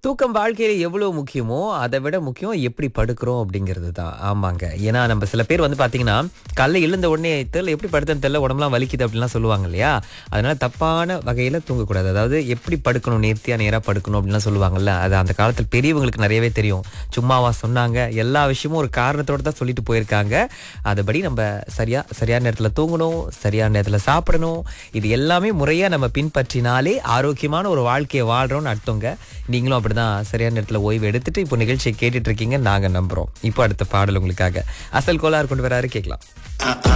தூக்கம் வாழ்க்கையில எவ்வளவு முக்கியமோ அதை விட முக்கியம் எப்படி படுக்கிறோம் அப்படிங்கிறது தான் ஆமாங்க ஏன்னா நம்ம சில பேர் வந்து பாத்தீங்கன்னா காலைல எழுந்த உடனே தெரியல எப்படி படுத்தேன்னு தெரியல உடம்புலாம் வலிக்குது அப்படின்லாம் சொல்லுவாங்க இல்லையா அதனால தப்பான வகையில தூங்கக்கூடாது அதாவது எப்படி படுக்கணும் நேர்த்தியா நேரா படுக்கணும் அப்படின்லாம் சொல்லுவாங்கல்ல அது அந்த காலத்தில் பெரியவங்களுக்கு நிறையவே தெரியும் சும்மாவா சொன்னாங்க எல்லா விஷயமும் ஒரு காரணத்தோட தான் சொல்லிட்டு போயிருக்காங்க அதுபடி நம்ம சரியா சரியான நேரத்துல தூங்கணும் சரியான நேரத்துல சாப்பிடணும் இது எல்லாமே முறையா நம்ம பின்பற்றினாலே ஆரோக்கியமான ஒரு வாழ்க்கையை வாழ்றோம்னு அர்த்தங்க நீங்களும் அப்படிதான் சரியான நேரத்துல ஓய்வு எடுத்துட்டு இப்போ நிகழ்ச்சியை கேட்டுட்டு இருக்கீங்க நாங்க நம்புறோம் இப்போ அடுத்த பாடல் உங்களுக்காக அசல் கோளாறு கொண்டு வராரு கேட்கலாம்